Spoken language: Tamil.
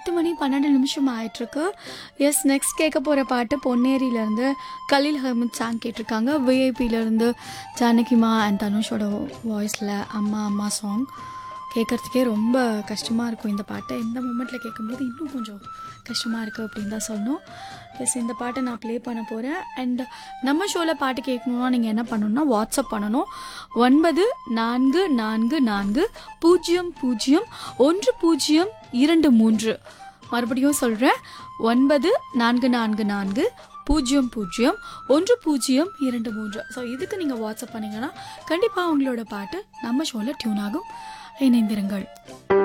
பத்து மணி பன்னெண்டு நிமிஷம் ஆயிட்டிருக்கு எஸ் நெக்ஸ்ட் கேட்க போகிற பாட்டு பொன்னேரியிலேருந்து கலீல் அஹமத் சாங் கேட்டிருக்காங்க விஐபியிலேருந்து ஜானகிமா அண்ட் தனுஷோட வாய்ஸில் அம்மா அம்மா சாங் கேட்குறதுக்கே ரொம்ப கஷ்டமாக இருக்கும் இந்த பாட்டை இந்த மூமெண்ட்டில் கேட்கும்போது இன்னும் கொஞ்சம் கஷ்டமாக இருக்குது அப்படின்னு தான் சொல்லணும் எஸ் இந்த பாட்டை நான் ப்ளே பண்ண போகிறேன் அண்ட் நம்ம ஷோவில் பாட்டு கேட்கணுன்னா நீங்கள் என்ன பண்ணணும்னா வாட்ஸ்அப் பண்ணணும் ஒன்பது நான்கு நான்கு நான்கு பூஜ்ஜியம் பூஜ்ஜியம் ஒன்று பூஜ்ஜியம் இரண்டு மூன்று மறுபடியும் சொல்கிறேன் ஒன்பது நான்கு நான்கு நான்கு பூஜ்ஜியம் பூஜ்ஜியம் ஒன்று பூஜ்ஜியம் இரண்டு மூன்று ஸோ இதுக்கு நீங்கள் வாட்ஸ்அப் பண்ணீங்கன்னா கண்டிப்பாக உங்களோட பாட்டு நம்ம ஷோவில் டியூன் ஆகும் இணைந்திருங்கள்